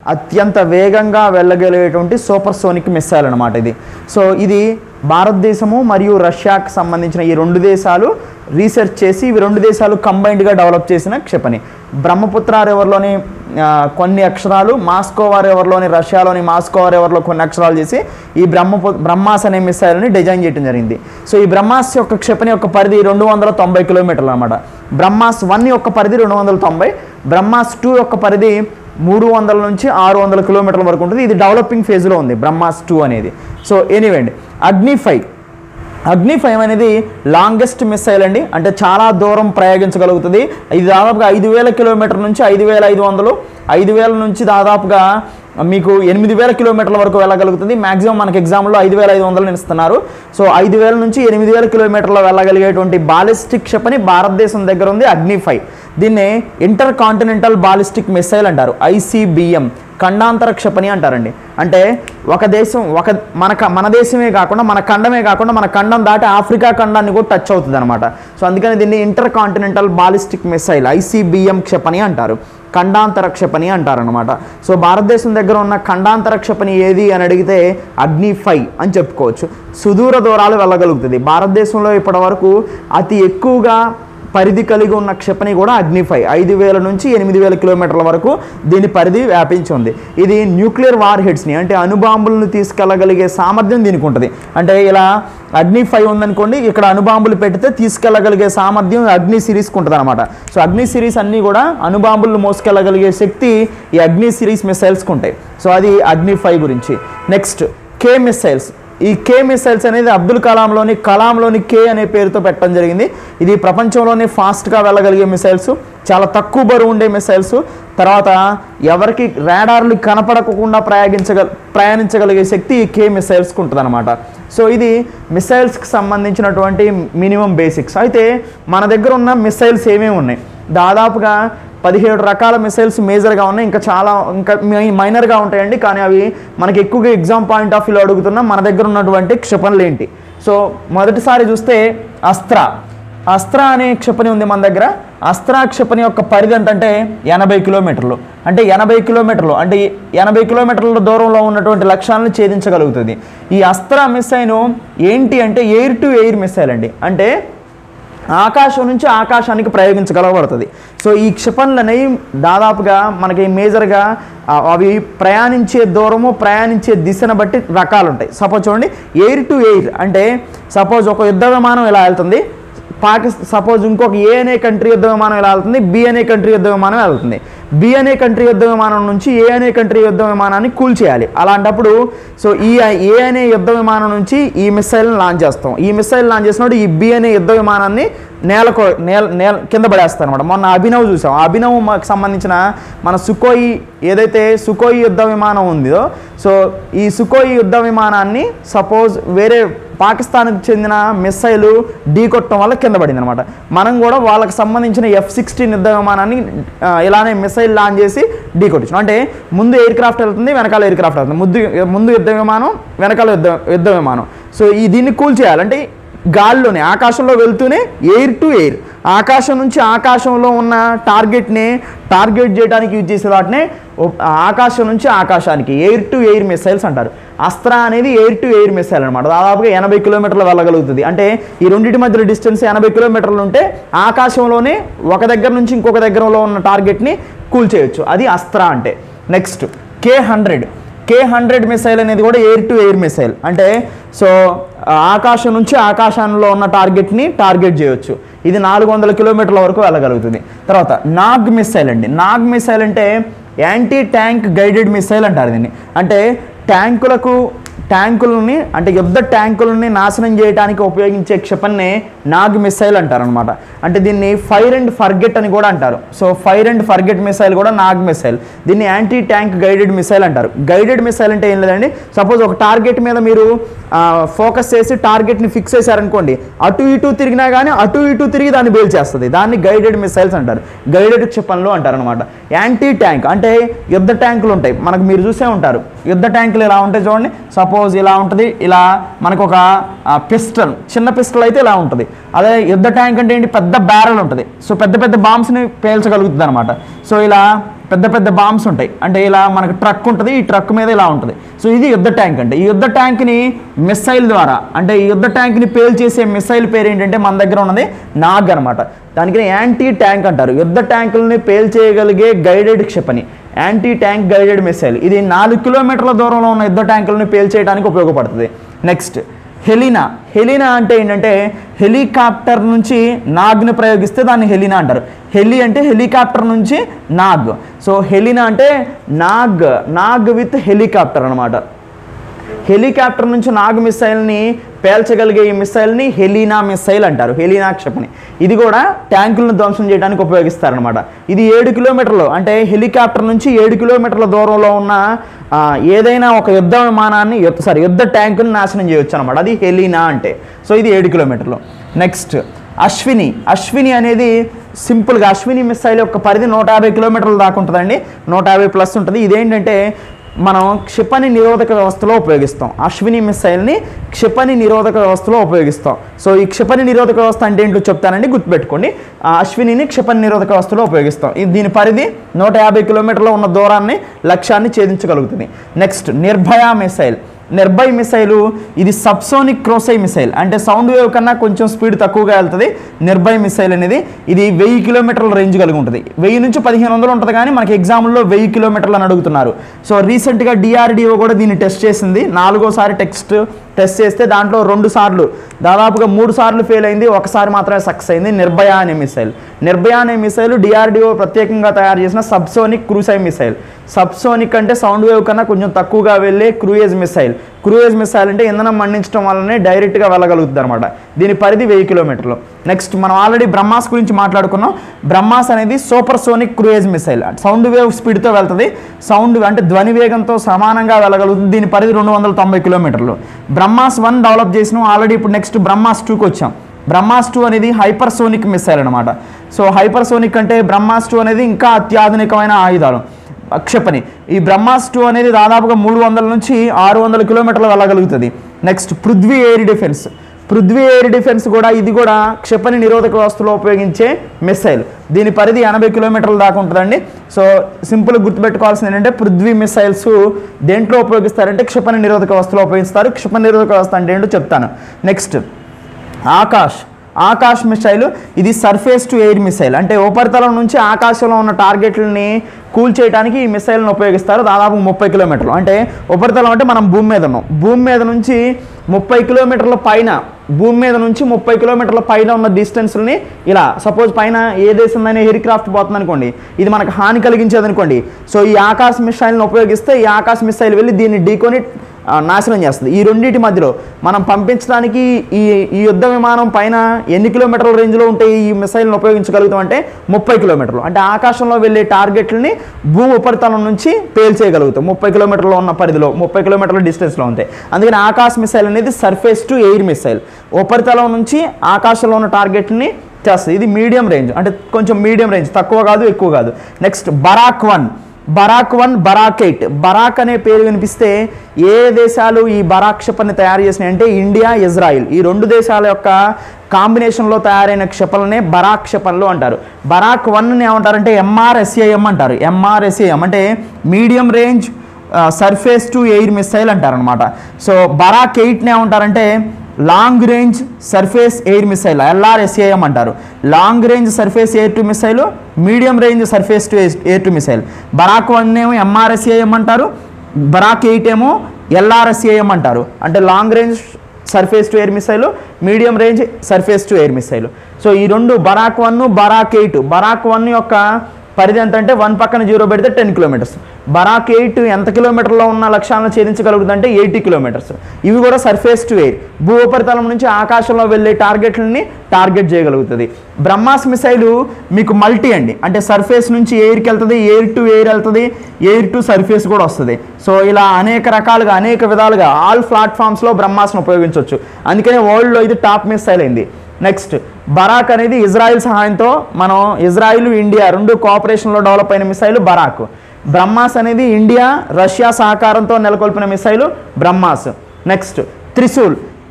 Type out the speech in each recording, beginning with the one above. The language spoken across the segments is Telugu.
అత్యంత వేగంగా వెళ్ళగలిగేటువంటి సూపర్ సోనిక్ మిస్సైల్ అనమాట ఇది సో ఇది భారతదేశము మరియు రష్యాకు సంబంధించిన ఈ రెండు దేశాలు రీసెర్చ్ చేసి ఇవి రెండు దేశాలు కంబైన్డ్గా డెవలప్ చేసిన క్షిపణి బ్రహ్మపుత్ర రివర్లోని ఆ, కొన్ని అక్షరాలు మాస్కోవా రివర్లోని రష్యాలోని మాస్కోవా రివర్లో కొన్ని అక్షరాలు చేసి ఈ బ్రహ్మపు బ్రహ్మాస్ అనే మిసైల్ని డిజైన్ చేయడం జరిగింది సో ఈ బ్రహ్మాస్ యొక్క క్షిపణి యొక్క పరిధి రెండు వందల తొంభై కిలోమీటర్లు అనమాట బ్రహ్మాస్ వన్ యొక్క పరిధి రెండు వందల తొంభై బ్రహ్మాస్ టూ యొక్క పరిధి మూడు వందల నుంచి ఆరు వందల కిలోమీటర్ల వరకు ఉంటుంది ఇది డెవలపింగ్ ఫేజ్లో ఉంది బ్రహ్మాస్ టూ అనేది సో ఎనీవే అండి అగ్ని ఫైవ్ అగ్ని ఫైవ్ అనేది లాంగెస్ట్ మిస్సైల్ అండి అంటే చాలా దూరం ప్రయోగించగలుగుతుంది ఇది దాదాపుగా ఐదు వేల కిలోమీటర్ నుంచి ఐదు వేల ఐదు వందలు ఐదు వేల నుంచి దాదాపుగా మీకు ఎనిమిది వేల కిలోమీటర్ల వరకు వెళ్ళగలుగుతుంది మాక్సిమం మనకి ఎగ్జామ్లో ఐదు వేల ఐదు వందలు ఇస్తున్నారు సో ఐదు వేల నుంచి ఎనిమిది వేల కిలోమీటర్లు వెళ్ళగలిగేటువంటి బాలిస్టిక్ క్షిపణి భారతదేశం దగ్గర ఉంది అగ్ని ఫైవ్ దీన్ని ఇంటర్ కాంటినెంటల్ బాలిస్టిక్ మిసైల్ అంటారు ఐసీబిఎం ఖండాంతర క్షిపణి అంటారండి అంటే ఒక దేశం ఒక మన క- మన దేశమే కాకుండా మన ఖండమే కాకుండా మన ఖండం దాటి ఆఫ్రికా ఖండాన్ని కూడా టచ్ అవుతుంది అనమాట సో అందుకని దీన్ని intercontinental ballistic missile ICBM క్షిపణి అంటారు ఖండాంతర క్షిపణి అంటారనమాట సో భారతదేశం దగ్గర ఉన్న ఖండాంతర క్షిపణి ఏది అని అడిగితే అగ్ని ఫైవ్ అని చెప్పుకోవచ్చు సుదూర దూరాలు వెళ్ళగలుగుతుంది భారతదేశంలో ఇప్పటివరకు అతి ఎక్కువగా పరిధి కలిగి ఉన్న క్షిపణి కూడా అగ్ని ఫైవ్ ఐదు వేల నుంచి ఎనిమిది వేల కిలోమీటర్ల వరకు దీని పరిధి వ్యాపించి ఉంది ఇది న్యూక్లియర్ వార్ హెడ్స్ని అంటే అణుబాంబులను తీసుకెళ్ళగలిగే సామర్థ్యం దీనికి ఉంటుంది అంటే ఇలా అగ్ని ఫైవ్ ఉందనుకోండి ఇక్కడ అణుబాంబులు పెడితే తీసుకెళ్ళగలిగే సామర్థ్యం అగ్ని సిరీస్కి ఉంటుంది అనమాట సో అగ్ని సిరీస్ అన్నీ కూడా అణుబాంబులను మోసుకెళ్ళగలిగే శక్తి ఈ అగ్ని సిరీస్ మిసైల్స్కి ఉంటాయి సో అది అగ్ని ఫైవ్ గురించి నెక్స్ట్ కే మిసైల్స్ ఈ కే మిసైల్స్ అనేది అబ్దుల్ కలాంలోని కలాంలోని కే అనే పేరుతో పెట్టడం జరిగింది ఇది ప్రపంచంలోనే ఫాస్ట్గా వెళ్ళగలిగే మిసైల్స్ చాలా తక్కువ బరువు ఉండే మిసైల్స్ తర్వాత ఎవరికి రాడార్లు కనపడకుండా ప్రయోగించగల ప్రయాణించగలిగే శక్తి ఈ కే మిసైల్స్కి ఉంటుంది సో ఇది మిసైల్స్కి సంబంధించినటువంటి మినిమం బేసిక్స్ అయితే మన దగ్గర ఉన్న మిసైల్స్ ఏమేమి ఉన్నాయి దాదాపుగా పదిహేడు రకాల మిసైల్స్ మేజర్గా ఉన్నాయి ఇంకా చాలా ఇంకా మై- మైనర్గా ఉంటాయండి కానీ అవి మనకి ఎక్కువగా ఎగ్జామ్ పాయింట్ ఆఫ్ వ్యూలో అడుగుతున్నా మన దగ్గర ఉన్నటువంటి క్షిపణులు ఏంటి సో మొదటిసారి చూస్తే అస్త్ర అస్త్ర అనే క్షిపణి ఉంది మన దగ్గర అస్త్ర క్షిపణి యొక్క పరిధి ఎంతంటే ఎనభై కిలోమీటర్లు అంటే ఎనభై కిలోమీటర్లు అంటే ఈ ఎనభై కిలోమీటర్ల దూరంలో ఉన్నటువంటి లక్ష్యాలను ఛేదించగలుగుతుంది ఈ అస్త్ర మిసైల్ ఏంటి అంటే ఎయిర్ టు ఎయిర్ మిసైల్ అండి అంటే ఆకాశం నుంచి ఆకాశానికి ప్రయోగించగలబడుతుంది సో ఈ క్షిపణులు అనేవి దాదాపుగా మనకి మేజర్గా ఆ, అవి ప్రయాణించే దూరము ప్రయాణించే దిశను బట్టి రకాలు ఉంటాయి సపోజ్ చూడండి ఎయిర్ టు ఎయిర్ అంటే సపోజ్ ఒక యుద్ధ విమానం ఇలా వెళ్తుంది పాకిస్తాన్ సపోజ్ ఇంకొక ఏ అనే కంట్రీ యుద్ధ విమానం ఎలా వెళ్తుంది బి అనే కంట్రీ యుద్ధ విమానం వెళ్తుంది బి అనే కంట్రీ యుద్ధ విమానం నుంచి ఏ అనే కంట్రీ యుద్ధ విమానాన్ని కూల్ చేయాలి అలాంటప్పుడు సో ఈ ఏ అనే యుద్ధ విమానం నుంచి ఈ మిసైల్ని లాంచ్ చేస్తాం ఈ మిసైల్ లాంచ్ చేసినప్పుడు ఈ బి అనే యుద్ధ విమానాన్ని నేలకు నేల నేల కింద పడేస్తాం అనమాట మొన్న అభినవ్ చూసాం ఆ అభినవ్ మాకు సంబంధించిన మన సుకోయి ఏదైతే సుకోయి యుద్ధ విమానం ఉందో సో ఈ సుకోయి యుద్ధ విమానాన్ని సపోజ్ వేరే పాకిస్తాన్కి చెందిన మిస్సైలు ఢీ కొట్టడం వల్ల కింద పడింది అనమాట మనం కూడా వాళ్ళకి సంబంధించిన ఎఫ్ సిక్స్టీన్ యుద్ధ విమానాన్ని ఆ, ఇలానే మిసైల్ లాంచ్ చేసి ఢీ కొట్టించాం అంటే ముందు ఎయిర్ క్రాఫ్ట్ వెళ్తుంది వెనకాల ఎయిర్ క్రాఫ్ట్ వెళ్తుంది ముందు ముందు యుద్ధ విమానం వెనకాల యుద్ధ యుద్ధ విమానం సో ఈ దీన్ని కూల్ చేయాలంటే గాల్లోనే ఆకాశంలో వెళ్తూనే ఎయిర్ టు ఎయిర్ ఆకాశం నుంచి ఆకాశంలో ఉన్న టార్గెట్ని టార్గెట్ చేయడానికి యూజ్ చేసే వాటిని ఓ- ఆకాశం నుంచి ఆకాశానికి ఎయిర్ టు ఎయిర్ మిసైల్స్ అంటారు అస్త్ర అనేది ఎయిర్ టు ఎయిర్ మిసైల్ అనమాట దాదాపుగా ఎనభై కిలోమీటర్లు వెళ్ళగలుగుతుంది అంటే ఈ రెండింటి మధ్యలో డిస్టెన్స్ ఎనభై కిలోమీటర్లు ఉంటే ఆకాశంలోనే ఒక దగ్గర నుంచి ఇంకొక దగ్గరలో ఉన్న టార్గెట్ని కూల్ చేయొచ్చు అది అస్త్ర అంటే next K hundred K hundred missile అనేది కూడా ఎయిర్ టు ఎయిర్ మిసైల్ అంటే సో ఆ, ఆకాశం నుంచి ఆకాశంలో ఉన్న టార్గెట్ని టార్గెట్ చేయొచ్చు ఇది నాలుగు వందల కిలోమీటర్ల వరకు వెళ్ళగలుగుతుంది తర్వాత నాగ్ మిసైల్ అండి నాగ్ మిసైల్ అంటే యాంటీ ట్యాంక్ గైడెడ్ మిసైల్ అంటారు దీన్ని అంటే ట్యాంకులకు ట్యాంకులని అంటే యుద్ధ ట్యాంకులని నాశనం చేయడానికి ఉపయోగించే క్షిపణిని నాగ్ మిసైల్ అంటారనమాట అంటే దీన్ని ఫైర్ అండ్ ఫర్గెట్ అని కూడా అంటారు so fire and forget missile కూడా నాగ్ మిసైల్ దీన్ని యాంటీ ట్యాంక్ గైడెడ్ మిసైల్ అంటారు గైడెడ్ మిసైల్ అంటే ఏం లేదండి సపోజ్ ఒక టార్గెట్ మీద మీరు ఫోకస్ చేసి టార్గెట్ని ఫిక్స్ చేశారనుకోండి అటు ఇటు తిరిగినా కానీ అటు ఇటు తిరిగి దాన్ని బేల్ చేస్తుంది దాన్ని గైడెడ్ మిసైల్స్ అంటారు గైడెడ్ క్షిపణులు అంటారు అనమాట యాంటీ ట్యాంక్ అంటే యుద్ధ ట్యాంకులు ఉంటాయి మనకు మీరు చూసే ఉంటారు యుద్ధ ట్యాంకులు ఇలా ఉంటాయి చూడండి సపోజ్ ఇలా ఉంటుంది ఇలా మనకు ఒక పిస్టల్ చిన్న పిస్టల్ అయితే ఇలా ఉంటుంది అదే యుద్ధ ట్యాంక్ అంటే ఏంటి పెద్ద బ్యారల్ ఉంటుంది సో పెద్ద పెద్ద బాంబ్స్ని పేల్చగలుగుతుంది అనమాట సో ఇలా పెద్ద పెద్ద బాంబ్స్ ఉంటాయి అంటే ఇలా మనకు ట్రక్ ఉంటుంది ఈ ట్రక్ మీద ఇలా ఉంటుంది సో ఇది యుద్ధ ట్యాంక్ అంటే ఈ యుద్ధ ట్యాంక్ని మిస్సైల్ ద్వారా అంటే ఈ యుద్ధ ట్యాంక్ని పేల్ చేసే మిస్సైల్ పేరు ఏంటంటే మన దగ్గర ఉన్నది నాగ్ అనమాట దానికి యాంటీ ట్యాంక్ అంటారు యుద్ధ ట్యాంకులని పేల్ చేయగలిగే గైడెడ్ క్షిపణి యాంటీ ట్యాంక్ గైడెడ్ మిసైల్ ఇది నాలుగు కిలోమీటర్ల దూరంలో ఉన్న యుద్ధ ట్యాంకులను పేల్ చేయడానికి ఉపయోగపడుతుంది నెక్స్ట్ హెలినా హెలినా అంటే ఏంటంటే హెలికాప్టర్ నుంచి నాగ్ని ప్రయోగిస్తే దాన్ని హెలినా అంటారు హెలి అంటే హెలికాప్టర్ నుంచి నాగ్ సో హెలినా అంటే నాగ్ నాగ్ విత్ హెలికాప్టర్ అనమాట హెలికాప్టర్ నుంచి నాగ్ మిసైల్ని పేల్చగలిగే ఈ మిసైల్ని హెలీనా మిసైల్ అంటారు హెలీనా క్షిపణి ఇది కూడా ట్యాంకులను ధ్వంసం చేయడానికి ఉపయోగిస్తారనమాట ఇది ఏడు కిలోమీటర్లు అంటే హెలికాప్టర్ నుంచి ఏడు కిలోమీటర్ల దూరంలో ఉన్న ఆ, ఏదైనా ఒక యుద్ధ విమానాన్ని సారీ యుద్ధ ట్యాంకుని నాశనం చేయొచ్చు అనమాట అది హెలీనా అంటే సో ఇది ఏడు కిలోమీటర్లు నెక్స్ట్ అశ్విని అశ్విని అనేది సింపుల్గా అశ్విని మిసైల్ యొక్క పరిధి నూట యాభై కిలోమీటర్ల దాకా ఉంటుందండి నూట యాభై ప్లస్ ఉంటుంది ఇదేంటంటే మనం క్షిపణి నిరోధక వ్యవస్థలో ఉపయోగిస్తాం అశ్విని మిసైల్ని క్షిపణి నిరోధక వ్యవస్థలో ఉపయోగిస్తాం సో ఈ క్షిపణి నిరోధక వ్యవస్థ అంటే ఏంటో చెప్తానండి గుర్తుపెట్టుకోండి ఆ అశ్వినిని క్షిపణి నిరోధక వ్యవస్థలో ఉపయోగిస్తాం ఇది దీని పరిధి నూట యాభై కిలోమీటర్ల ఉన్న దూరాన్ని లక్ష్యాన్ని ఛేదించగలుగుతుంది next Nirbhay missile Nirbhay missile ఇది సబ్సోనిక్ క్రోసై మిసైల్ అంటే సౌండ్ వేవ్ కన్నా కొంచెం స్పీడ్ తక్కువగా వెళ్తుంది నిర్భయ్ మిసైల్ అనేది ఇది వెయ్యి కిలోమీటర్ల రేంజ్ కలిగి ఉంటుంది వెయ్యి నుంచి పదిహేను వందలు ఉంటుంది కానీ మనకి ఎగ్జామ్లో వెయ్యి కిలోమీటర్లు అని అడుగుతున్నారు సో రీసెంట్గా డిఆర్డిఓ కూడా దీన్ని టెస్ట్ చేసింది నాలుగోసారి టెక్స్ట్ టెస్ట్ చేస్తే దాంట్లో రెండు సార్లు దాదాపుగా మూడు సార్లు ఫెయిల్ అయింది ఒకసారి మాత్రమే సక్సెస్ అయింది నిర్భయ అనే మిసైల్ నిర్భయ అనే మిసైల్ డిఆర్డిఓ ప్రత్యేకంగా తయారు చేసిన సబ్సోనిక్ క్రూసై మిసైల్ సబ్సోనిక్ అంటే సౌండ్ వేవ్ కన్నా కొంచెం తక్కువగా వెళ్ళే క్రూయేజ్ మిసైల్ క్రూయేజ్ మిసైల్ అంటే ఇంధనం మండించడం వల్లనే డైరెక్ట్గా వెళ్ళగలుగుతుంది అనమాట దీని పరిధి వెయ్యి కిలోమీటర్లు నెక్స్ట్ మనం ఆల్రెడీ బ్రహ్మాస్ గురించి మాట్లాడుకున్నాం బ్రహ్మాస్ అనేది supersonic cruise missile sound wave స్పీడ్తో వెళ్తుంది సౌండ్ అంటే ధ్వని వేగంతో సమానంగా వెళ్ళగలుగుతుంది దీని పరిధి రెండు వందల తొంభై కిలోమీటర్లు బ్రహ్మాస్ వన్ డెవలప్ చేసినాం ఆల్రెడీ ఇప్పుడు నెక్స్ట్ బ్రహ్మాస్ టూకి వచ్చాం బ్రహ్మాస్ టూ అనేది హైపర్ సోనిక్ మిసైల్ అనమాట సో హైపర్ సోనిక్ అంటే బ్రహ్మాస్ టూ అనేది ఇంకా అత్యాధునికమైన ఆయుధాలు క్షిపణి ఈ బ్రహ్మాస్ టూ అనేది దాదాపుగా మూడు వందల నుంచి ఆరు వందల కిలోమీటర్లు వెళ్ళగలుగుతుంది next Prithvi air defence Prithvi air defence కూడా ఇది కూడా క్షిపణి నిరోధక వ్యవస్థలో ఉపయోగించే మిసైల్ దీని పరిధి ఎనభై కిలోమీటర్ల దాకా ఉంటుందండి సో సింపుల్ గుర్తుపెట్టుకోవాల్సింది ఏంటంటే పృథ్వీ మిసైల్స్ దేంట్లో ఉపయోగిస్తారంటే క్షిపణి నిరోధక వ్యవస్థలో ఉపయోగిస్తారు క్షిపణి నిరోధక వ్యవస్థ అంటే ఏంటో చెప్తాను నెక్స్ట్ ఆకాష్ ఆకాష్ మిసైల్ ఇది సర్ఫేస్ టు ఎయిర్ మిసైల్ అంటే ఉపరితలం నుంచి ఆకాశంలో ఉన్న టార్గెట్లని కూల్ చేయడానికి ఈ మిసైల్ని ఉపయోగిస్తారు దాదాపు ముప్పై కిలోమీటర్లు అంటే ఉపరితలం అంటే మనం భూమి మీద ఉన్నాం భూమి మీద నుంచి ముప్పై కిలోమీటర్ల పైన భూమి మీద నుంచి ముప్పై కిలోమీటర్ల పైన ఉన్న డిస్టెన్స్ని ఇలా సపోజ్ పైన ఏ దేశందైనా ఎయిర్ క్రాఫ్ట్ పోతుంది అనుకోండి ఇది మనకు హాని కలిగించేది అనుకోండి సో ఈ ఆకాశ మిసైల్ని ఉపయోగిస్తే ఈ ఆకాశ మిసైల్ వెళ్ళి దీన్ని ఢీకొని ఆ, నాశనం చేస్తుంది ఈ రెండింటి మధ్యలో మనం పంపించడానికి ఈ ఈ యుద్ధ విమానం పైన ఎన్ని కిలోమీటర్ల రేంజ్లో ఉంటే ఈ మిసైల్ని ఉపయోగించగలుగుతాం అంటే ముప్పై కిలోమీటర్లు అంటే ఆకాశంలో వెళ్ళే టార్గెట్లని భూమి ఉపరితలం నుంచి పేల్చేయగలుగుతాం ముప్పై కిలోమీటర్ల ఉన్న పరిధిలో ముప్పై కిలోమీటర్ల డిస్టెన్స్లో ఉంటాయి అందుకని ఆకాశ మిసైల్ అనేది సర్ఫేస్ టు ఎయిర్ మిసైల్ ఉపరితలం నుంచి ఆకాశంలో ఉన్న టార్గెట్ని చేస్తుంది ఇది మీడియం రేంజ్ అంటే కొంచెం మీడియం రేంజ్ తక్కువ కాదు ఎక్కువ కాదు next Barak one Barak one Barak eight Barak అనే పేరు వినిపిస్తే ఏ దేశాలు ఈ బరాక్ క్షిపణిని తయారు చేసినాయి అంటే ఇండియా ఇజ్రాయిల్ ఈ రెండు దేశాల యొక్క కాంబినేషన్లో తయారైన క్షిపణులనే బరాక్ క్షిపణులు అంటారు బరాక్ వన్ని ఏమంటారంటే ఎంఆర్ఎస్ఏఎం అంటారు ఎంఆర్ఎస్ఏఎం అంటే medium range surface to air missile అంటారనమాట సో బరాక్ ఎయిట్ని ఏమంటారంటే long range surface air missile LRSAM అంటారు long range surface air to missile medium range surface to air to missile Barak one ఏమో ఎంఆర్ఎస్ఏఎం అంటారు బరాక్ ఎయిట్ ఏమో ఎల్ఆర్ఎస్ఏఎం అంటారు అంటే long range surface to air missile medium range surface to air missile so ఈ రెండు Barak one Barak eight Barak one యొక్క పరిధి ఎంత అంటే వన్ పక్కన జీరో పెడితే టెన్ కిలోమీటర్స్ బరాక్ ఎయిట్ ఎంత కిలోమీటర్లో ఉన్న లక్ష్యాలను ఛేదించగలుగుతుందంటే ఎయిటీ కిలోమీటర్స్ ఇవి కూడా సర్ఫేస్ టు ఎయిర్ భూ ఉపరితలం నుంచి ఆకాశంలో వెళ్ళే టార్గెట్లని టార్గెట్ చేయగలుగుతుంది బ్రహ్మాస్ మిసైలు మీకు మల్టీ అండి అంటే సర్ఫేస్ నుంచి ఎయిర్కి వెళ్తుంది ఎయిర్ టు ఎయిర్ వెళ్తుంది ఎయిర్ టు సర్ఫేస్ కూడా వస్తుంది సో ఇలా అనేక రకాలుగా అనేక విధాలుగా ఆల్ ప్లాట్ఫామ్స్లో బ్రహ్మాస్ను ఉపయోగించవచ్చు అందుకనే వరల్డ్లో ఇది టాప్ మిసైల్ అయింది నెక్స్ట్ బరాక్ అనేది ఇజ్రాయిల్ సహాయంతో మనం ఇజ్రాయిల్ ఇండియా రెండు కోఆపరేషన్లో డెవలప్ అయిన మిసైల్ బరాక్ బ్రహ్మాస్ అనేది ఇండియా రష్యా సహకారంతో నెలకొల్పిన మిసైలు బ్రహ్మాస్ నెక్స్ట్ త్రిశూల్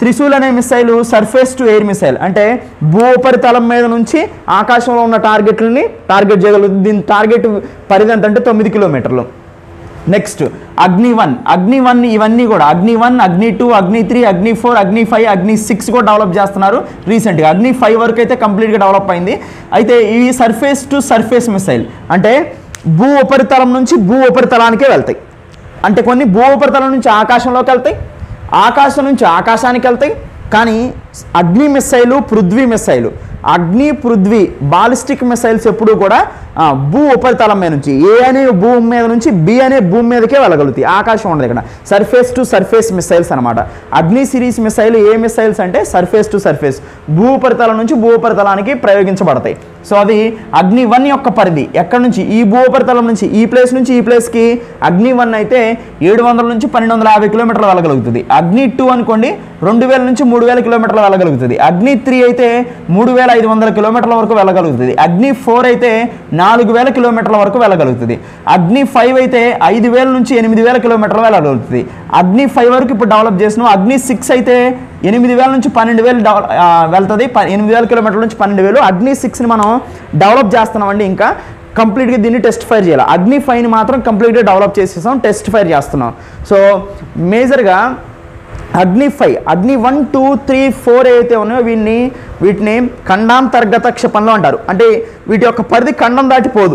త్రిశూల్ అనే missile surface to air missile అంటే భూ ఉపరితలం మీద నుంచి ఆకాశంలో ఉన్న టార్గెట్లని టార్గెట్ చేయగలుగుతుంది దీని టార్గెట్ పరిధి ఎంత అంటే తొమ్మిది కిలోమీటర్లు నెక్స్ట్ అగ్ని వన్ అగ్ని వన్ ఇవన్నీ కూడా అగ్ని వన్ అగ్ని టూ అగ్ని త్రీ అగ్ని ఫోర్ అగ్ని ఫైవ్ అగ్ని సిక్స్ కూడా డెవలప్ చేస్తున్నారు రీసెంట్గా అగ్ని ఫైవ్ వరకు అయితే కంప్లీట్గా డెవలప్ అయింది అయితే ఇవి సర్ఫేస్ టు సర్ఫేస్ మిసైల్ అంటే భూ ఉపరితలం నుంచి భూ ఉపరితలానికే వెళ్తాయి అంటే కొన్ని భూ ఉపరితలం నుంచి ఆకాశంలోకి వెళ్తాయి ఆకాశం నుంచి ఆకాశానికి వెళ్తాయి కానీ అగ్ని మిస్సైలు పృథ్వీ మిస్సైలు అగ్ని పృథ్వీ బాలిస్టిక్ మిసైల్స్ ఎప్పుడు కూడా ఆ, భూ ఉపరితలం మీద నుంచి ఏ అనే భూమి మీద నుంచి బి అనే భూమి మీదకే వెళ్ళగలుగుతాయి ఆకాశం ఉండదు ఇక్కడ సర్ఫేస్ టు సర్ఫేస్ మిసైల్స్ అనమాట అగ్ని సిరీస్ మిసైల్ ఏ మిసైల్స్ అంటే సర్ఫేస్ టు సర్ఫేస్ భూ ఉపరితలం నుంచి భూ ఉపరితలానికి ప్రయోగించబడతాయి సో అది అగ్ని వన్ యొక్క పరిధి ఎక్కడి నుంచి ఈ భూ ఉపరితలం నుంచి ఈ ప్లేస్ నుంచి ఈ ప్లేస్కి అగ్ని వన్ అయితే ఏడు వందల నుంచి పన్నెండు వందల యాభై కిలోమీటర్లు వెళ్ళగలుగుతుంది అగ్ని టూ అనుకోండి రెండు వేల నుంచి మూడు వేల కిలోమీటర్లు వెళ్ళగలుగుతుంది అగ్ని త్రీ అయితే మూడు వేల ఐదు వందల కిలోమీటర్ల వరకు వెళ్ళగలుగుతుంది అగ్ని ఫోర్ అయితే నాలుగు వేల కిలోమీటర్ల వరకు వెళ్ళగలుగుతుంది అగ్ని ఫైవ్ అయితే ఐదు వేల నుంచి ఎనిమిది వేల కిలోమీటర్లు వెళ్ళగలుగుతుంది అగ్ని ఫైవ్ వరకు ఇప్పుడు డెవలప్ చేసినాం అగ్ని సిక్స్ అయితే ఎనిమిది వేల నుంచి పన్నెండు వేలు డెవల- ఆ, వెళ్తుంది ప- ఎనిమిది వేల కిలోమీటర్ల నుంచి పన్నెండు వేలు అగ్ని సిక్స్ని మనం డెవలప్ చేస్తున్నామండి ఇంకా కంప్లీట్గా దీన్ని టెస్ట్ ఫైర్ చేయాలి అగ్ని ఫైవ్ని మాత్రం కంప్లీట్గా డెవలప్ చేసేసాం టెస్ట్ ఫైర్ చేస్తున్నాం సో మేజర్గా అగ్ని ఫైవ్ అగ్ని వన్ టూ త్రీ ఫోర్ ఏవైతే ఉన్నాయో వీటిని వీటిని ఖండాంతర్గత క్షిపణులు అంటారు అంటే వీటి యొక్క పరిధి ఖండం దాటిపోదు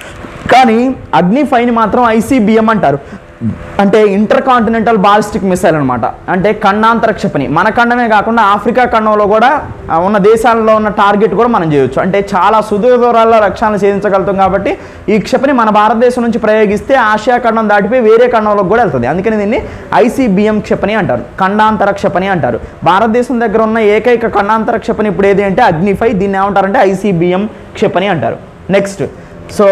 కానీ అగ్ని ఫైవ్ని మాత్రం ఐసీబిఎం అంటారు అంటే ఇంటర్ కాంటినెంటల్ బాలిస్టిక్ మిసైల్ అనమాట అంటే ఖండాంతర క్షిపణి మన ఖండమే కాకుండా ఆఫ్రికా ఖండంలో కూడా ఆ, ఉన్న దేశాల్లో ఉన్న టార్గెట్ కూడా మనం చేయొచ్చు అంటే చాలా సుదూర దూరాల్లో లక్ష్యాలను ఛేదించగలుగుతాం కాబట్టి ఈ క్షిపణి మన భారతదేశం నుంచి ప్రయోగిస్తే ఆసియా ఖండం దాటిపోయి వేరే ఖండంలోకి కూడా వెళ్తుంది అందుకని దీన్ని ఐసీబిఎం క్షిపణి అంటారు ఖండాంతర క్షిపణి అంటారు భారతదేశం దగ్గర ఉన్న ఏకైక ఖండాంతర క్షిపణి ఇప్పుడు ఏది అంటే అగ్ని ఫైవ్ దీన్ని ఏమంటారంటే ఐసీబిఎం క్షిపణి అంటారు next so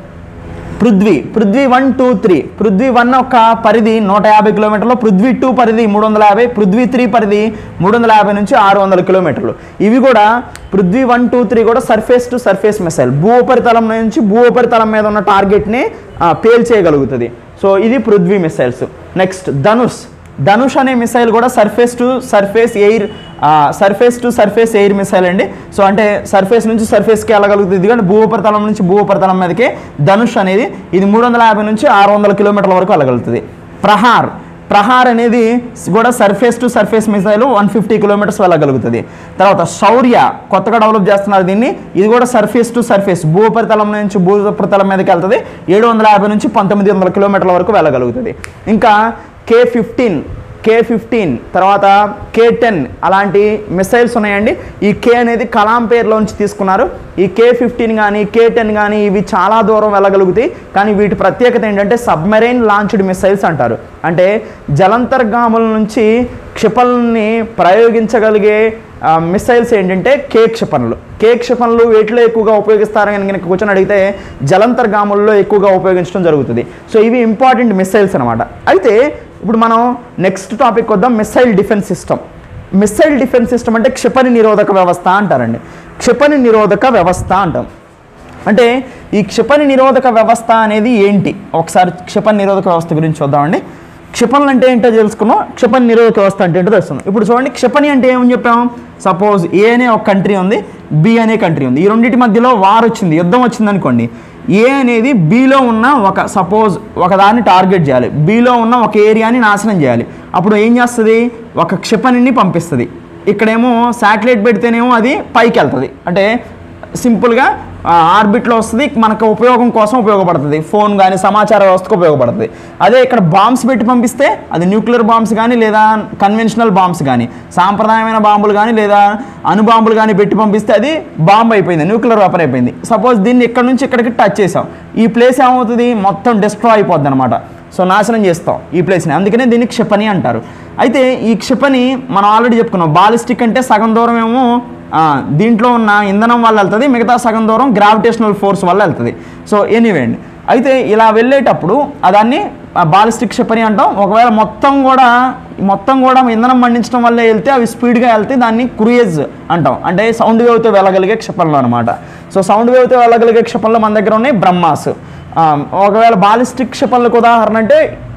Prithvi Prithvi one two three Prithvi one ఒక పరిధి నూట యాభై కిలోమీటర్లు పృథ్వీ టూ పరిధి మూడు వందల యాభై పృథ్వీ త్రీ పరిధి మూడు వందల యాభై నుంచి ఆరు వందల కిలోమీటర్లు ఇవి కూడా పృథ్వీ వన్ టూ త్రీ కూడా సర్ఫేస్ టు సర్ఫేస్ మిసైల్ భూ ఉపరితలం నుంచి భూ ఉపరితలం మీద ఉన్న టార్గెట్ని పేల్చేయగలుగుతుంది సో ఇది పృథ్వీ మిసైల్స్ నెక్స్ట్ ధనుష్ ధనుష్ అనే మిసైల్ కూడా surface to surface air surface to surface air missile అండి సో అంటే సర్ఫేస్ నుంచి సర్ఫేస్కి వెళ్ళగలుగుతుంది ఎందుకంటే భూ ఉపరితలం నుంచి భూ ఉపరితలం మీదకి ధనుష్ అనేది ఇది మూడు వందల యాభై నుంచి ఆరు వందల కిలోమీటర్ల వరకు వెళ్ళగలుగుతుంది ప్రహార్ ప్రహార్ అనేది కూడా surface to surface missile one fifty kilometres వెళ్ళగలుగుతుంది తర్వాత శౌర్య కొత్తగా డెవలప్ చేస్తున్నారు దీన్ని ఇది కూడా సర్ఫేస్ టు సర్ఫేస్ భూ ఉపరితలం నుంచి భూ ఉపరితలం మీదకి వెళ్తుంది ఏడు వందల యాభై నుంచి పంతొమ్మిది వందల కిలోమీటర్ల వరకు వెళ్ళగలుగుతుంది ఇంకా కే ఫిఫ్టీన్ కే ఫిఫ్టీన్ తర్వాత కే టెన్ అలాంటి మిసైల్స్ ఉన్నాయండి ఈ కే అనేది కలాం పేరులో నుంచి తీసుకున్నారు ఈ కే ఫిఫ్టీన్ కానీ కే టెన్ కానీ ఇవి చాలా దూరం వెళ్ళగలుగుతాయి కానీ వీటి ప్రత్యేకత ఏంటంటే సబ్మెరైన్ లాంచ్డ్ మిసైల్స్ అంటారు అంటే జలంతర్గాముల నుంచి క్షిపణుల్ని ప్రయోగించగలిగే మిసైల్స్ ఏంటంటే కే క్షిపణులు కే క్షిపణులు వేటిలో ఎక్కువగా ఉపయోగిస్తారని కనుక కూర్చొని అడిగితే జలంతర్గాముల్లో ఎక్కువగా ఉపయోగించడం జరుగుతుంది సో ఇవి ఇంపార్టెంట్ మిసైల్స్ అనమాట అయితే ఇప్పుడు మనం నెక్స్ట్ టాపిక్ వద్దాం missile defence system missile defence system అంటే క్షిపణి నిరోధక వ్యవస్థ అంటారండి క్షిపణి నిరోధక వ్యవస్థ అంటాం అంటే ఈ క్షిపణి నిరోధక వ్యవస్థ అనేది ఏంటి ఒకసారి క్షిపణి నిరోధక వ్యవస్థ గురించి చూద్దామండి క్షిపణులు అంటే ఏంటో తెలుసుకున్నాం క్షిపణి నిరోధక వ్యవస్థ అంటే ఏంటో తెలుసుకున్నాం ఇప్పుడు చూడండి క్షిపణి అంటే ఏమని చెప్పాం సపోజ్ ఏ అనే ఒక కంట్రీ ఉంది బి అనే కంట్రీ ఉంది ఈ రెండింటి మధ్యలో వార్ వచ్చింది యుద్ధం వచ్చింది అనుకోండి ఏ అనేది బిలో ఉన్న ఒక సపోజ్ ఒక దాన్ని టార్గెట్ చేయాలి బిలో ఉన్న ఒక ఏరియాని నాశనం చేయాలి అప్పుడు ఏం చేస్తుంది ఒక క్షిపణిని పంపిస్తుంది ఇక్కడేమో శాటిలైట్ పెడితేనేమో అది పైకి వెళ్తుంది అంటే సింపుల్గా ఆర్బిట్లో వస్తుంది మనకు ఉపయోగం కోసం ఉపయోగపడుతుంది ఫోన్ కానీ సమాచార వ్యవస్థకు ఉపయోగపడుతుంది అదే ఇక్కడ బాంబ్స్ పెట్టి పంపిస్తే అది న్యూక్లియర్ బాంబ్స్ కానీ లేదా కన్వెన్షనల్ బాంబ్స్ కానీ సాంప్రదాయమైన బాంబులు కానీ లేదా అణుబాంబులు కానీ పెట్టి పంపిస్తే అది బాంబ్ అయిపోయింది న్యూక్లియర్ వెపన్ అయిపోయింది సపోజ్ దీన్ని ఇక్కడ నుంచి ఇక్కడికి టచ్ చేసాం ఈ ప్లేస్ ఏమవుతుంది మొత్తం డిస్ట్రాయ్ అయిపోద్ది అనమాట సో నాశనం చేస్తాం ఈ ప్లేస్ని అందుకనే దీన్ని క్షిపణి అంటారు అయితే ఈ క్షిపణి మనం ఆల్రెడీ చెప్పుకున్నాం బాలిస్టిక్ అంటే సగం దూరం ఏమో ఆ, దీంట్లో ఉన్న ఇంధనం వల్ల వెళ్తుంది మిగతా సగం దూరం గ్రావిటేషనల్ ఫోర్స్ వల్ల వెళ్తుంది సో ఎనీవే అండి అయితే ఇలా వెళ్ళేటప్పుడు ఆ దాన్ని బాలిస్టిక్ క్షిపణి అంటాం ఒకవేళ మొత్తం కూడా మొత్తం కూడా ఇంధనం మండించడం వల్ల వెళ్తే అవి స్పీడ్గా వెళ్తే దాన్ని క్రూయేజ్ అంటాం అంటే సౌండ్ వేవ్తో వెళ్ళగలిగే క్షిపణులు అనమాట సో సౌండ్ వేవ్తో వెళ్ళగలిగే క్షిపణులు మన దగ్గర ఉన్నాయి బ్రహ్మాస్ ఆ, ఒకవేళ బాలిస్టిక్ క్షిపణులకు ఉదాహరణ అంటే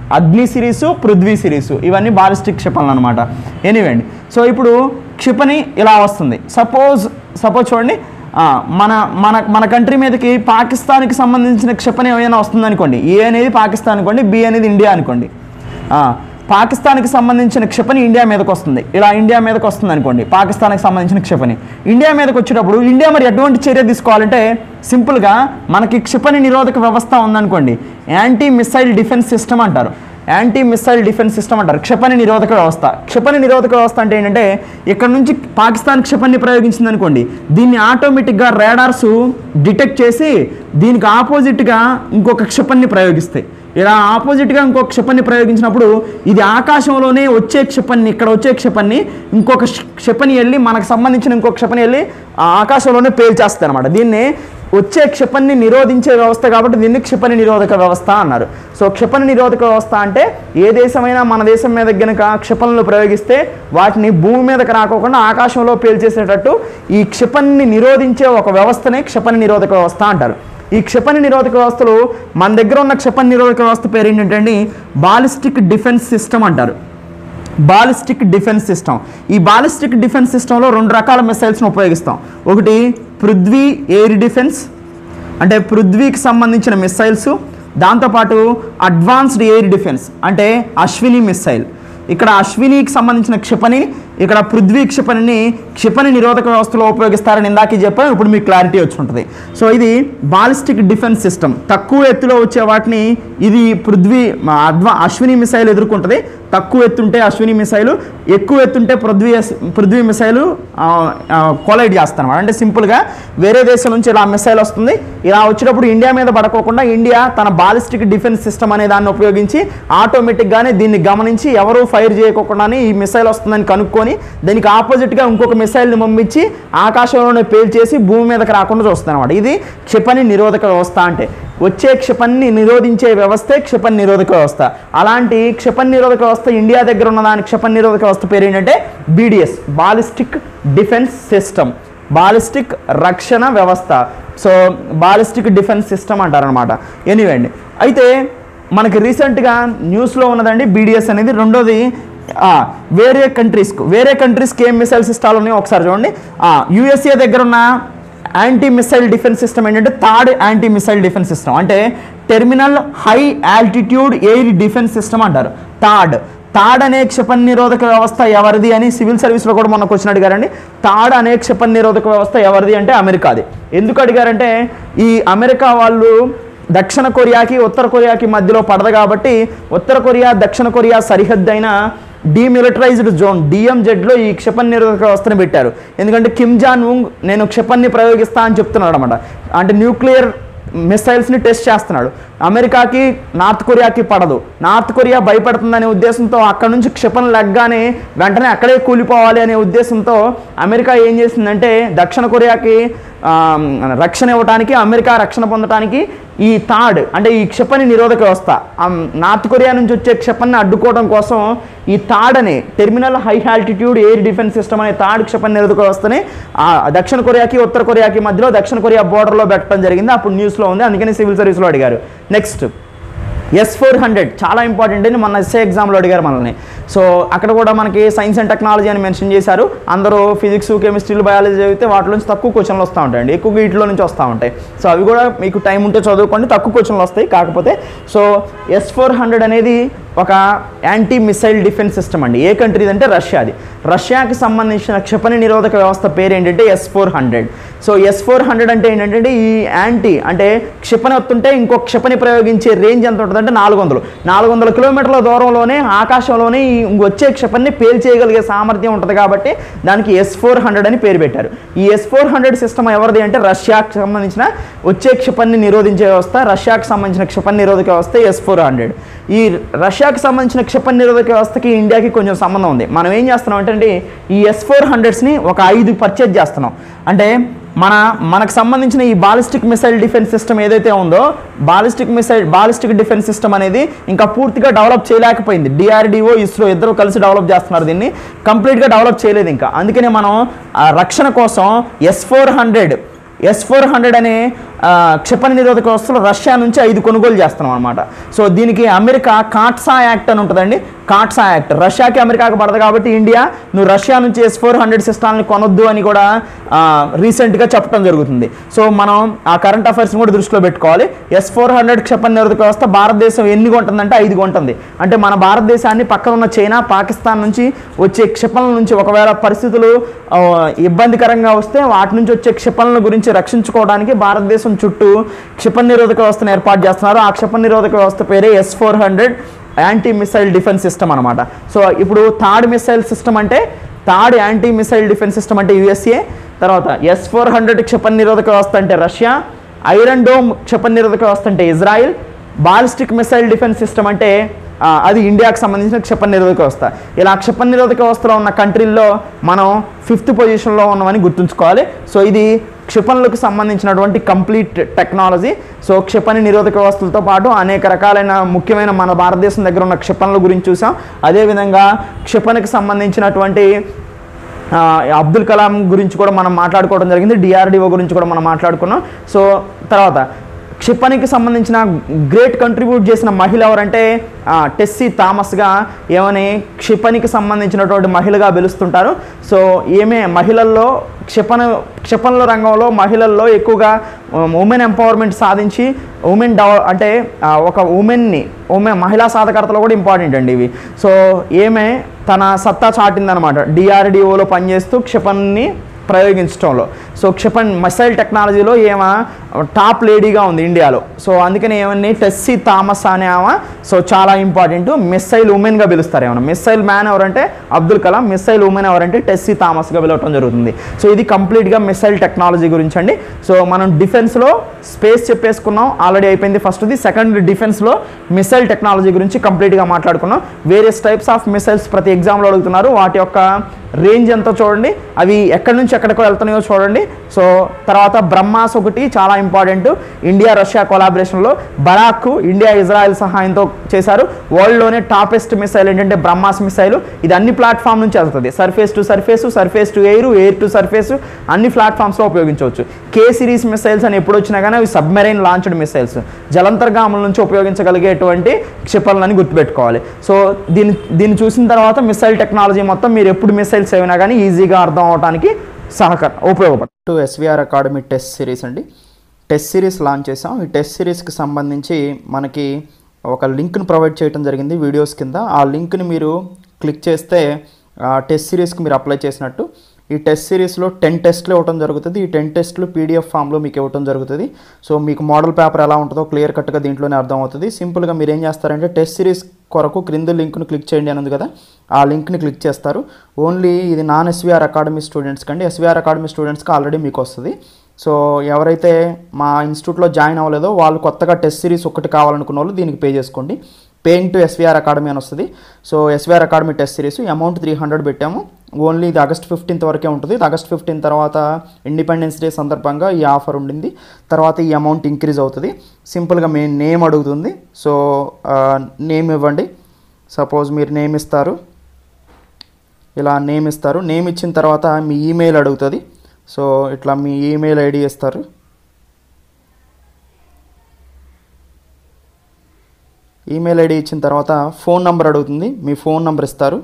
అగ్ని సిరీసు పృథ్వీ సిరీసు ఇవన్నీ బాలిస్టిక్ క్షిపణులు అనమాట ఎనీవే అండి సో ఇప్పుడు క్షిపణి ఇలా వస్తుంది సపోజ్ సపోజ్ చూడండి ఆ, మన మన మన కంట్రీ మీదకి పాకిస్తాన్కి సంబంధించిన క్షిపణి ఏమైనా వస్తుంది అనుకోండి ఏ అనేది పాకిస్తాన్ అనుకోండి బి అనేది ఇండియా అనుకోండి ఆ, పాకిస్తాన్కి సంబంధించిన క్షిపణి ఇండియా మీదకి వస్తుంది ఇలా ఇండియా మీదకి వస్తుంది అనుకోండి పాకిస్తాన్కి సంబంధించిన క్షిపణి ఇండియా మీదకి వచ్చేటప్పుడు ఇండియా మరి ఎటువంటి చర్య తీసుకోవాలంటే సింపుల్గా మనకి క్షిపణి నిరోధక వ్యవస్థ ఉందనుకోండి యాంటీ మిసైల్ డిఫెన్స్ సిస్టమ్ అంటారు యాంటీ మిసైల్ డిఫెన్స్ సిస్టమ్ అంటారు క్షిపణి నిరోధక వ్యవస్థ క్షిపణి నిరోధక వ్యవస్థ అంటే ఏంటంటే ఇక్కడ నుంచి పాకిస్తాన్ క్షిపణిని ప్రయోగించింది అనుకోండి దీన్ని ఆటోమేటిక్గా రేడార్స్ డిటెక్ట్ చేసి దీనికి ఆపోజిట్గా ఇంకొక క్షిపణిని ప్రయోగిస్తాయి ఇలా ఆపోజిట్గా ఇంకొక క్షిపణిని ప్రయోగించినప్పుడు ఇది ఆకాశంలోనే వచ్చే క్షిపణిని ఇక్కడ వచ్చే క్షిపణిని ఇంకొక క్ష- క్షిపణి వెళ్ళి మనకు సంబంధించిన ఇంకొక క్షిపణి వెళ్ళి ఆ ఆకాశంలోనే పేల్చేస్తాయి అనమాట దీన్ని వచ్చే క్షిపణిని నిరోధించే వ్యవస్థ కాబట్టి దీన్ని క్షిపణి నిరోధక వ్యవస్థ అన్నారు సో క్షిపణి నిరోధక వ్యవస్థ అంటే ఏ దేశమైనా మన దేశం మీద గనుక క్షిపణులు ప్రయోగిస్తే వాటిని భూమి మీదకి రాకోకుండా ఆకాశంలో పేల్చేసేటట్టు ఈ క్షిపణిని నిరోధించే ఒక వ్యవస్థనే క్షిపణి నిరోధక వ్యవస్థ అంటారు ఈ క్షిపణి నిరోధక వ్యవస్థలు మన దగ్గర ఉన్న క్షిపణి నిరోధక వ్యవస్థ పేరు ఏంటంటే బాలిస్టిక్ డిఫెన్స్ సిస్టమ్ అంటారు బాలిస్టిక్ డిఫెన్స్ సిస్టమ్ ఈ బాలిస్టిక్ డిఫెన్స్ సిస్టంలో రెండు రకాల మిసైల్స్ని ఉపయోగిస్తాం ఒకటి పృథ్వీ ఎయిర్ డిఫెన్స్ అంటే పృథ్వీకి సంబంధించిన మిసైల్స్ దాంతోపాటు అడ్వాన్స్డ్ ఎయిర్ డిఫెన్స్ అంటే అశ్విని మిసైల్ ఇక్కడ అశ్వినికి సంబంధించిన క్షిపణి ఇక్కడ పృథ్వీ క్షిపణిని క్షిపణి నిరోధక వ్యవస్థలో ఉపయోగిస్తారని ఇందాకే చెప్పాను ఇప్పుడు మీకు క్లారిటీ వచ్చి ఉంటుంది సో ఇది బాలిస్టిక్ డిఫెన్స్ సిస్టమ్ తక్కువ ఎత్తులో వచ్చే వాటిని ఇది పృథ్వీ మా అడ్వా అశ్విని మిసైల్ ఎదుర్కొంటుంది తక్కువ ఎత్తుంటే అశ్విని మిసైలు ఎక్కువ ఎత్తుంటే పృథ్వీ పృథ్వీ మిసైలు కొలైడ్ చేస్తాను అంటే సింపుల్గా వేరే దేశం నుంచి ఇలా మిసైల్ వస్తుంది ఇలా వచ్చేటప్పుడు ఇండియా మీద పడుకోకుండా ఇండియా తన బాలిస్టిక్ డిఫెన్స్ సిస్టమ్ అనే దాన్ని ఉపయోగించి ఆటోమేటిక్గానే దీన్ని గమనించి ఎవరు ఫైర్ చేయకోకుండానే ఈ మిసైల్ వస్తుందని కనుక్కొని దానికి ఆపోజిట్గా ఇంకొక మిసైల్ని పంపించి ఆకాశంలోనే పేల్చేసి భూమి మీదకి రాకుండా చూస్తుంది అనమాట ఇది క్షిపణి నిరోధక వ్యవస్థ అంటే వచ్చే క్షిపణిని నిరోధించే వ్యవస్థే క్షిపణి నిరోధక వ్యవస్థ అలాంటి క్షిపణి నిరోధక వ్యవస్థ ఇండియా దగ్గర ఉన్న దాని క్షిపణి నిరోధక వ్యవస్థ పేరు ఏంటంటే BDS ballistic defence system ballistic రక్షణ వ్యవస్థ సో బాలిస్టిక్ డిఫెన్స్ సిస్టమ్ అంటారనమాట ఎనీవే అండి అయితే మనకి రీసెంట్గా న్యూస్లో ఉన్నదండి బీడిఎస్ అనేది రెండోది ఆ, వేరే కంట్రీస్కు వేరే కంట్రీస్కి ఏం మిసైల్స్ ఇష్టాలు ఉన్నాయో ఒకసారి చూడండి యుఎస్ఏ దగ్గర ఉన్న యాంటీ మిసైల్ డిఫెన్స్ సిస్టమ్ ఏంటంటే THAAD anti missile defence system అంటే terminal high altitude air defence system అంటారు థర్డ్ తాడ్ అనే క్షిపణి నిరోధక వ్యవస్థ ఎవరిది అని సివిల్ సర్వీస్లో కూడా మొన్న క్వశ్చన్ అడిగారండి తాడ్ అనే క్షిపణి నిరోధక వ్యవస్థ ఎవరిది అంటే అమెరికాది ఎందుకు అడిగారంటే ఈ అమెరికా వాళ్ళు దక్షిణ కొరియాకి ఉత్తర కొరియాకి మధ్యలో పడదు కాబట్టి ఉత్తర కొరియా దక్షిణ కొరియా సరిహద్దు అయిన డీమిలిటరైజ్డ్ జోన్ డిఎంజెడ్లో ఈ క్షిపణి నిరోధక వ్యవస్థను పెట్టారు ఎందుకంటే కిమ్ జాన్ ఉంగ్ నేను క్షిపణిని ప్రయోగిస్తా అని చెప్తున్నాడు అనమాట అంటే న్యూక్లియర్ మిసైల్స్ని టెస్ట్ చేస్తున్నాడు అమెరికాకి నార్త్ కొరియాకి పడదు నార్త్ కొరియా భయపడుతుందనే ఉద్దేశంతో అక్కడ నుంచి క్షిపణి లగ్గానే వెంటనే అక్కడే కూలిపోవాలి అనే ఉద్దేశంతో అమెరికా ఏం చేసిందంటే దక్షిణ కొరియాకి ఆ, రక్షణ ఇవ్వడానికి అమెరికా రక్షణ పొందడానికి ఈ థాడ్ అంటే ఈ క్షిపణి నిరోధక వ్యవస్థ ఆ, నార్త్ కొరియా నుంచి వచ్చే క్షిపణిని అడ్డుకోవడం కోసం ఈ థాడ్ అనే terminal high altitude air defence system అనే థాడ్ క్షిపణి నిరోధక వ్యవస్థని ఆ, దక్షిణ కొరియాకి ఉత్తర కొరియాకి మధ్యలో దక్షిణ కొరియా బోర్డర్లో పెట్టడం జరిగింది అప్పుడు న్యూస్లో ఉంది అందుకని సివిల్ సర్వీస్లో అడిగారు నెక్స్ట్ ఎస్ ఫోర్ హండ్రెడ్ చాలా ఇంపార్టెంట్ అని మొన్న ఎస్ఏ ఎగ్జామ్లో అడిగారు మనల్ని సో అక్కడ కూడా మనకి సైన్స్ అండ్ టెక్నాలజీ అని మెన్షన్ చేశారు అందరూ ఫిజిక్స్ కెమిస్ట్రీలు బయాలజీ చదివితే వాటి నుంచి తక్కువ క్వశ్చన్లు వస్తూ ఉంటాయండి ఎక్కువ వీటిలో నుంచి వస్తూ ఉంటాయి సో అవి కూడా మీకు టైం ఉంటే చదువుకోండి తక్కువ క్వశ్చన్లు వస్తాయి కాకపోతే సో ఎస్ ఫోర్ హండ్రెడ్ అనేది ఒక యాంటీ మిసైల్ డిఫెన్స్ సిస్టమ్ అండి ఏ కంట్రీది అంటే రష్యాది రష్యాకి సంబంధించిన క్షిపణి నిరోధక వ్యవస్థ పేరు ఏంటంటే S four hundred so S four hundred అంటే ఏంటంటే ఈ యాంటీ అంటే క్షిపణి వస్తుంటే ఇంకో క్షిపణి ప్రయోగించే రేంజ్ ఎంత ఉంటుందంటే నాలుగు వందలు నాలుగు వందల కిలోమీటర్ల దూరంలోనే ఆకాశంలోనే ఈ వచ్చే క్షిపణిని పేల్చేయగలిగే సామర్థ్యం ఉంటుంది కాబట్టి దానికి ఎస్ ఫోర్ హండ్రెడ్ అని పేరు పెట్టారు ఈ ఎస్ ఫోర్ హండ్రెడ్ సిస్టమ్ ఎవరిది అంటే రష్యాకి సంబంధించిన వచ్చే క్షిపణిని నిరోధించే వ్యవస్థ రష్యాకి సంబంధించిన క్షిపణి నిరోధక వ్యవస్థ ఎస్ ఫోర్ హండ్రెడ్ ఈ రష్యాకి సంబంధించిన క్షిపణి నిరోధక వ్యవస్థకి ఇండియాకి కొంచెం సంబంధం ఉంది మనం ఏం చేస్తున్నాం అంటే ఈ ఎస్ ఫోర్ హండ్రెడ్స్ని ఒక ఐదు పర్చేజ్ చేస్తున్నాం అంటే మన మనకు సంబంధించిన ఈ బాలిస్టిక్ మిసైల్ డిఫెన్స్ సిస్టమ్ ఏదైతే ఉందో ballistic missile ballistic defence system అనేది ఇంకా పూర్తిగా డెవలప్ చేయలేకపోయింది డిఆర్డిఓ ఇస్రో ఇద్దరు కలిసి డెవలప్ చేస్తున్నారు దీన్ని కంప్లీట్గా డెవలప్ చేయలేదు ఇంకా అందుకనే మనం ఆ రక్షణ కోసం S four hundred S four hundred అనే ఆ, క్షిపణి నిరోధక వ్యవస్థలు రష్యా నుంచి ఐదు కొనుగోలు చేస్తున్నాం అనమాట సో దీనికి అమెరికా కాట్సా యాక్ట్ అని ఉంటుందండి కాట్సా యాక్ట్ రష్యాకి అమెరికాకి పడదు కాబట్టి ఇండియా నువ్వు రష్యా నుంచి ఎస్ ఫోర్ హండ్రెడ్ సిస్టాల్ని కొనొద్దు అని కూడా రీసెంట్గా చెప్పడం జరుగుతుంది సో మనం ఆ కరెంట్ అఫైర్స్ని కూడా దృష్టిలో పెట్టుకోవాలి ఎస్ ఫోర్ హండ్రెడ్ క్షిపణి నిరోధక వ్యవస్థ భారతదేశం ఎన్ని కొంటుందంటే ఐదు కొంటుంది అంటే మన భారతదేశాన్ని పక్కన ఉన్న చైనా పాకిస్తాన్ నుంచి వచ్చే క్షిపణుల నుంచి ఒకవేళ పరిస్థితులు ఆ, ఇబ్బందికరంగా వస్తే వాటి నుంచి వచ్చే క్షిపణుల గురించి రక్షించుకోవడానికి భారతదేశం చుట్టూ క్షిపణి నిరోధక వ్యవస్థను ఏర్పాటు చేస్తున్నారు ఆ క్షిపణి నిరోధక వ్యవస్థ పేరే S four hundred anti missile defence system అనమాట సో ఇప్పుడు థర్డ్ మిసైల్ సిస్టమ్ అంటే THAAD anti missile defence system అంటే యుఎస్ఏ తర్వాత ఎస్ ఫోర్ హండ్రెడ్ క్షిపణి నిరోధక వ్యవస్థ అంటే రష్యా ఐరన్ డోమ్ క్షిపణి నిరోధక వ్యవస్థ అంటే Israel ballistic missile defence system అంటే ఆ, అది ఇండియాకి సంబంధించిన క్షిపణి నిరోధక వ్యవస్థ ఇలా క్షిపణి నిరోధక వ్యవస్థలో ఉన్న కంట్రీల్లో మనం ఫిఫ్త్ పొజిషన్లో ఉన్నామని గుర్తుంచుకోవాలి సో ఇది క్షిపణులకు సంబంధించినటువంటి కంప్లీట్ టెక్నాలజీ సో క్షిపణి నిరోధక వ్యవస్థలతో పాటు అనేక రకాలైన ముఖ్యమైన మన భారతదేశం దగ్గర ఉన్న క్షిపణుల గురించి చూసాం అదేవిధంగా క్షిపణికి సంబంధించినటువంటి ఆ, అబ్దుల్ కలాం గురించి కూడా మనం మాట్లాడుకోవడం జరిగింది డిఆర్డిఓ గురించి కూడా మనం మాట్లాడుకున్నాం సో తర్వాత క్షిపణికి సంబంధించిన గ్రేట్ కంట్రిబ్యూట్ చేసిన మహిళ ఎవరంటే ఆ, టెస్సీ థామస్గా ఏమని క్షిపణికి సంబంధించినటువంటి మహిళగా పిలుస్తుంటారు సో ఈమె మహిళల్లో క్షిపణ క్షిపణుల రంగంలో మహిళల్లో ఎక్కువగా ఉమెన్ ఎంపవర్మెంట్ సాధించి ఉమెన్ డెవ అంటే ఆ, ఒక ఉమెన్ని ఉమెన్ మహిళా సాధకర్తలు కూడా ఇంపార్టెంట్ అండి ఇవి సో ఏమే తన సత్తా చాటిందనమాట డిఆర్డిఓలో పనిచేస్తూ క్షిపణిని ప్రయోగించడంలో సో క్షిపణ్ మిసైల్ టెక్నాలజీలో ఏమా టాప్ లేడీగా ఉంది ఇండియాలో సో అందుకని ఏమని టెస్సీ థామస్ అనే ఆమె సో చాలా ఇంపార్టెంట్ మిస్సైల్ ఉమెన్గా పిలుస్తారు ఏమన్నా మిస్సైల్ మ్యాన్ ఎవరంటే అబ్దుల్ కలాం మిస్సైల్ ఉమెన్ ఎవరంటే టెస్సీ థామస్గా పిలవటం జరుగుతుంది సో ఇది కంప్లీట్గా మిస్సైల్ టెక్నాలజీ గురించి అండి సో మనం డిఫెన్స్లో స్పేస్ చెప్పేసుకున్నాం ఆల్రెడీ అయిపోయింది ఫస్ట్ది సెకండ్ డిఫెన్స్లో మిసైల్ టెక్నాలజీ గురించి కంప్లీట్గా మాట్లాడుకున్నాం వేరియస్ టైప్స్ ఆఫ్ మిసైల్స్ ప్రతి ఎగ్జామ్లో అడుగుతున్నారు వాటి యొక్క రేంజ్ ఎంతో చూడండి అవి ఎక్కడి నుంచి ఎక్కడికో వెళ్తున్నాయో చూడండి సో తర్వాత బ్రహ్మాస్ ఒకటి చాలా ఇంపార్టెంట్ ఇండియా రష్యా కొలాబరేషన్లో బరాక్ ఇండియా ఇజ్రాయెల్ సహాయంతో చేశారు వరల్డ్లోనే టాపెస్ట్ మిసైల్ ఏంటంటే బ్రహ్మాస్ మిసైల్ ఇది అన్ని ప్లాట్ఫామ్ నుంచి వెళ్తుంది surface to surface surface to air air to surface అన్ని ప్లాట్ఫామ్స్లో ఉపయోగించవచ్చు కే సిరీస్ మిసైల్స్ అని ఎప్పుడు వచ్చినా కానీ అవి సబ్మెరైన్ లాంచ్డ్ మిసైల్స్ జలంతర్గాముల నుంచి ఉపయోగించగలిగేటువంటి క్షిపణులని గుర్తుపెట్టుకోవాలి సో దీన్ని దీన్ని చూసిన తర్వాత మిసైల్ టెక్నాలజీ మొత్తం మీరు ఎప్పుడు మిసైల్స్ ఏమైనా కానీ ఈజీగా అర్థం అవడానికి సహకార ఉపయోగపడుతుంది to SVR academy test series అండి టెస్ట్ సిరీస్ లాంచ్ చేసాం ఈ టెస్ట్ సిరీస్కి సంబంధించి మనకి ఒక లింక్ను ప్రొవైడ్ చేయడం జరిగింది వీడియోస్ కింద ఆ లింక్ని మీరు క్లిక్ చేస్తే ఆ టెస్ట్ సిరీస్కి మీరు అప్లై చేసినట్టు ఈ టెస్ట్ సిరీస్లో టెన్ టెస్ట్లు ఇవ్వడం జరుగుతుంది ఈ టెన్ టెస్ట్లు పీడిఎఫ్ ఫామ్లో మీకు ఇవ్వడం జరుగుతుంది సో మీకు మోడల్ పేపర్ ఎలా ఉంటుందో క్లియర్ కట్గా దీంట్లోనే అర్థం అవుతుంది సింపుల్గా మీరు ఏం చేస్తారంటే టెస్ట్ సిరీస్ కొరకు క్రింద లింక్ను క్లిక్ చేయండి అని ఉంది కదా ఆ లింక్ని క్లిక్ చేస్తారు ఓన్లీ ఇది నాన్ ఎస్వీఆర్ అకాడమీ స్టూడెంట్స్కి అండి ఎస్వీఆర్ అకాడమీ స్టూడెంట్స్కి ఆల్రెడీ మీకు వస్తుంది సో ఎవరైతే మా ఇన్స్టిట్యూట్లో జాయిన్ అవ్వలేదో వాళ్ళు కొత్తగా టెస్ట్ సిరీస్ ఒకటి కావాలనుకున్న వాళ్ళు దీనికి పే చేసుకోండి పేయింగ్ టు ఎస్వీఆర్ అకాడమీ అని వస్తుంది so SVR academy test series amount three hundred పెట్టాము ఓన్లీ ఇది ఆగస్ట్ ఫిఫ్టీన్త్ వరకే ఉంటుంది ఇది ఆగస్ట్ ఫిఫ్టీన్ తర్వాత ఇండిపెండెన్స్ డే సందర్భంగా ఈ ఆఫర్ ఉండింది తర్వాత ఈ అమౌంట్ ఇంక్రీజ్ అవుతుంది సింపుల్గా మీ నేమ్ అడుగుతుంది సో నేమ్ ఇవ్వండి సపోజ్ మీరు నేమ్ ఇస్తారు ఇలా నేమ్ ఇస్తారు నేమ్ ఇచ్చిన తర్వాత మీ ఈమెయిల్ అడుగుతుంది సో ఇట్లా మీ ఈమెయిల్ ఐడి ఇస్తారు ఈమెయిల్ ఐడి ఇచ్చిన తర్వాత ఫోన్ నంబర్ అడుగుతుంది మీ ఫోన్ నంబర్ ఇస్తారు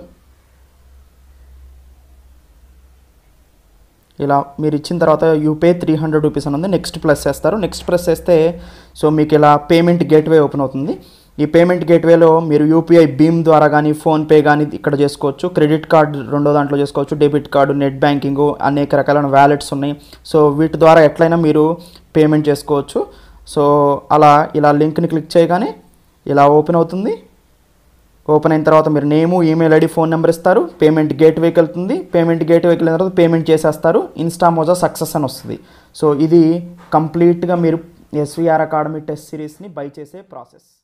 ఇలా మీరు ఇచ్చిన తర్వాత యూపే త్రీ హండ్రెడ్ రూపీస్ అని ఉంది నెక్స్ట్ ప్లస్ చేస్తారు నెక్స్ట్ ప్లస్ చేస్తే సో మీకు ఇలా పేమెంట్ గేట్వే ఓపెన్ అవుతుంది ఈ పేమెంట్ గేట్వేలో మీరు యూపీఐ భీమ్ ద్వారా కానీ ఫోన్పే కానీ ఇక్కడ చేసుకోవచ్చు క్రెడిట్ కార్డ్ రెండో దాంట్లో చేసుకోవచ్చు డెబిట్ కార్డు నెట్ బ్యాంకింగ్ అనేక రకాలైన వ్యాలెట్స్ ఉన్నాయి సో వీటి ద్వారా ఎట్లయినా మీరు పేమెంట్ చేసుకోవచ్చు సో అలా ఇలా లింక్ని క్లిక్ చేయగానే ఇలా ఓపెన్ అవుతుంది ఓపెన్ అయిన తర్వాత మీరు name email ID phone number ఇస్తారు పేమెంట్ గేట్వేకి వెళ్తుంది పేమెంట్ గేట్వేకి వెళ్ళిన తర్వాత పేమెంట్ చేసేస్తారు ఇన్స్టామోజా సక్సెస్ అని వస్తుంది సో ఇది కంప్లీట్గా మీరు ఎస్విఆర్ అకాడమీ టెస్ట్ సిరీస్ని బై చేసే ప్రాసెస్